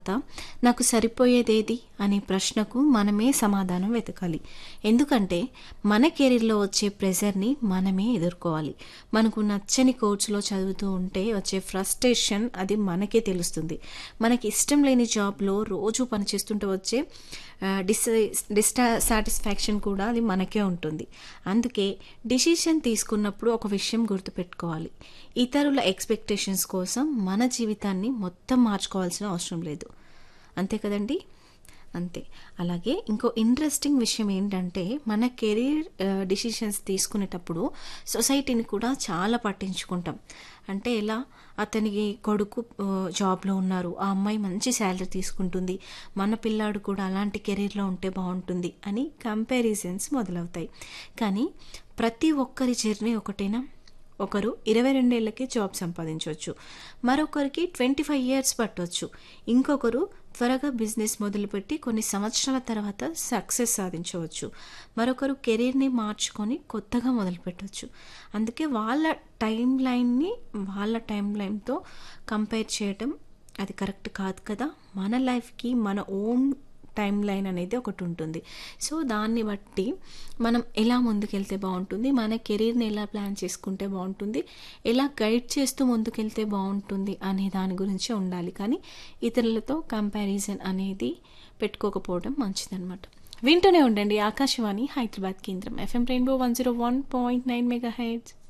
నాకు సరిపోయేదేది అనే ప్రశ్నకు మనమే సమాధానం వెతకాలి ఎందుకంటే మన కెరీర్లో వచ్చే ప్రెజర్ని మనమే ఎదుర్కోవాలి మనకు నచ్చని కోర్సులో చదువుతూ ఉంటే వచ్చే ఫ్రస్ట్రేషన్ అది మనకే తెలుస్తుంది మనకి ఇష్టం లేని జాబ్లో రోజు పనిచేస్తుంటే వచ్చే డిస్ డిస్టా సాటిస్ఫాక్షన్ కూడా అది మనకే ఉంటుంది అందుకే డిసిషన్ తీసుకున్నప్పుడు ఒక విషయం గుర్తుపెట్టుకోవాలి ఇతరుల ఎక్స్పెక్టేషన్స్ కోసం మన జీవితాన్ని మొత్తం మార్చుకోవాల్సిన అవసరం లేదు అంతే కదండి అంతే అలాగే ఇంకో ఇంట్రెస్టింగ్ విషయం ఏంటంటే మన కెరీర్ డిసిషన్స్ తీసుకునేటప్పుడు సొసైటీని కూడా చాలా పట్టించుకుంటాం అంటే ఎలా అతనికి కొడుకు ఆ, జాబ్లో ఉన్నారు ఆ అమ్మాయి మంచి శాలరీ తీసుకుంటుంది మన పిల్లాడు కూడా అలాంటి కెరీర్లో ఉంటే బాగుంటుంది అని కంపారిజన్స్ మొదలవుతాయి కానీ ప్రతి ఒక్కరి జర్నీ ఒకటేనా ఒకరు ఇరవై రెండేళ్లకే జాబ్ సంపాదించవచ్చు మరొకరికి ట్వంటీ ఫైవ్ ఇయర్స్ పట్టవచ్చు ఇంకొకరు త్వరగా బిజినెస్ మొదలుపెట్టి కొన్ని సంవత్సరాల తర్వాత సక్సెస్ సాధించవచ్చు మరొకరు కెరీర్ని మార్చుకొని కొత్తగా మొదలుపెట్టవచ్చు అందుకే వాళ్ళ టైం లైన్ని వాళ్ళ టైం లైన్తో కంపేర్ చేయడం అది కరెక్ట్ కాదు కదా మన లైఫ్కి మన ఓన్ టైం లైన్ అనేది ఒకటి ఉంటుంది సో దాన్ని బట్టి మనం ఎలా ముందుకెళ్తే బాగుంటుంది మన కెరీర్ని ఎలా ప్లాన్ చేసుకుంటే బాగుంటుంది ఎలా గైడ్ చేస్తూ ముందుకెళ్తే బాగుంటుంది అనే దాని గురించి ఉండాలి కానీ ఇతరులతో కంపారిజన్ అనేది పెట్టుకోకపోవడం మంచిదన్నమాట వింటూనే ఉండండి ఆకాశవాణి హైదరాబాద్ కేంద్రం FM rainbow one zero one point nine mega heads